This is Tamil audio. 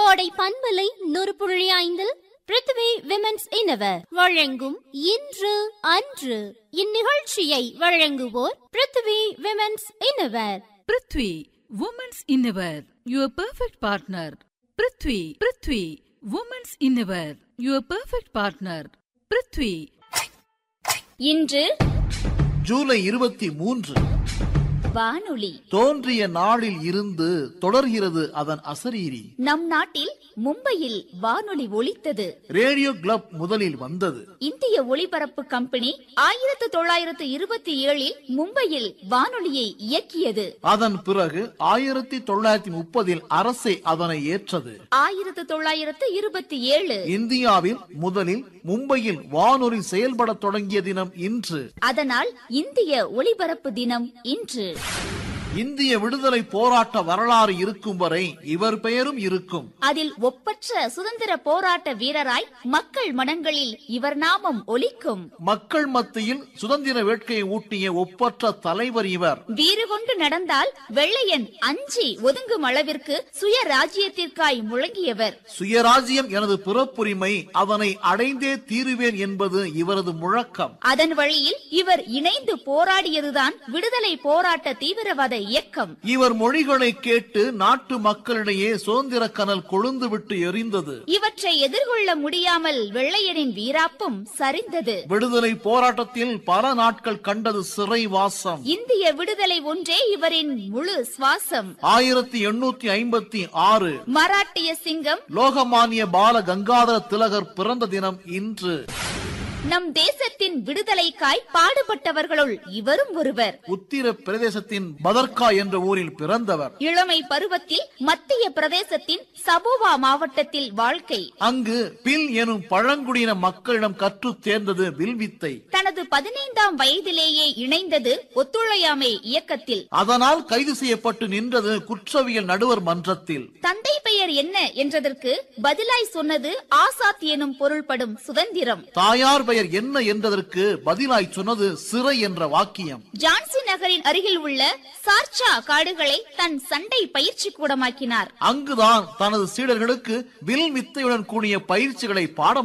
கோடை பண்பலை நூறு புள்ளி ஐந்தில் பிருத்திவி விமென்ஸ் இனவர் வழங்கும் இன்று அன்று இந்நிகழ்ச்சியை வழங்குவோர் Prithvi women's innerwear Prithvi women's innerwear your perfect partner Prithvi Prithvi women's innerwear your perfect partner Prithvi இன்று ஜூலை இருபத்தி மூன்று வானொலி தோன்றிய நாளில் இருந்து தொடர்கிறது அதன் அசரீரி நம் நாட்டில் மும்பையில் வானொலி ஒலித்தது ரேடியோ கிளப் முதலில் வந்தது இந்திய ஒலிபரப்பு கம்பெனி ஆயிரத்து தொள்ளாயிரத்து இருபத்தி ஏழில் மும்பையில் வானொலியை இயக்கியது அதன் பிறகு ஆயிரத்தி தொள்ளாயிரத்தி முப்பதில் அரசே அதனை ஏற்றது ஆயிரத்து தொள்ளாயிரத்து இருபத்தி ஏழு இந்தியாவில் முதலில் மும்பையில் வானொலி செயல்படத் தொடங்கிய தினம் இன்று அதனால் இந்திய ஒலிபரப்பு தினம் இன்று இந்திய விடுதலை போராட்ட வரலாறு இருக்கும் வரை இவர் பெயரும் இருக்கும் அதில் ஒப்பற்ற சுதந்திர போராட்ட வீரராய் மக்கள் மனங்களில் இவர் நாமம் ஒலிக்கும் மக்கள் மத்தியில் சுதந்திர வேட்கையை ஊட்டிய ஒப்பற்ற தலைவர் இவர் வீறு கொண்டு நடந்தால் வெள்ளையன் அஞ்சி ஒதுங்கும் அளவிற்கு சுய ராஜ்யத்திற்காய் முழங்கியவர் சுயராஜ்யம் எனது பிறப்புரிமை அதனை அடைந்தே தீருவேன் என்பது இவரது முழக்கம் அதன் வழியில் இவர் இணைந்து போராடியதுதான் விடுதலை போராட்ட தீவிரவாத இயக்கம் இவர் மொழிகளை கேட்டு நாட்டு மக்களிடையே சுதந்திர கனல் கொழுந்துவிட்டு எரிந்தது இவற்றை எதிர்கொள்ள முடியாமல் வெள்ளையனின் வீராப்பும் சரிந்தது விடுதலை போராட்டத்தில் பல நாட்கள் கண்டது சிறை வாசம் இந்திய விடுதலை ஒன்றே இவரின் முழு சுவாசம் ஆயிரத்தி எண்ணூத்தி ஐம்பத்தி ஆறு மராட்டிய சிங்கம் லோகமானிய பால கங்காதர திலகர் பிறந்த தினம் இன்று நம் தேசத்தின் விடுதலைக்காய் பாடுபட்டவர்களுள் இவரும் ஒருவர் உத்திர பிரதேசத்தின் பதர்கா என்ற ஊரில் பிறந்தவர் இளமை பருவத்தில் மத்திய பிரதேசத்தின் சபோவா மாவட்டத்தில் வாழ்க்கை அங்கு பில் எனும் பழங்குடியின மக்களிடம் கற்றுத் தேர்ந்தது வில்வித்தை தனது பதினைந்தாம் வயதிலேயே இணைந்தது ஒத்துழையாமை இயக்கத்தில் அதனால் கைது செய்யப்பட்டு நின்றது குற்றவியல் நடுவர் மன்றத்தில் தந்தை பெயர் என்ன என்றதற்கு பதிலாய் சொன்னது ஆசாத் எனும் பொருள்படும் சுதந்திரம் தாயார் பெயர் என்ன என்றதற்கு பதிலாய் சொன்னது சிறை என்ற வாக்கியம் ஜான்சி நகரின் அருகில் உள்ள சார்ச்சா காடுகளை தன் சண்டை பயிற்சி கூடமாக்கினார் அங்குதான் தனது சீடர்களுக்கு வில் வித்தையுடன் கூடிய பயிற்சிகளை பாடம்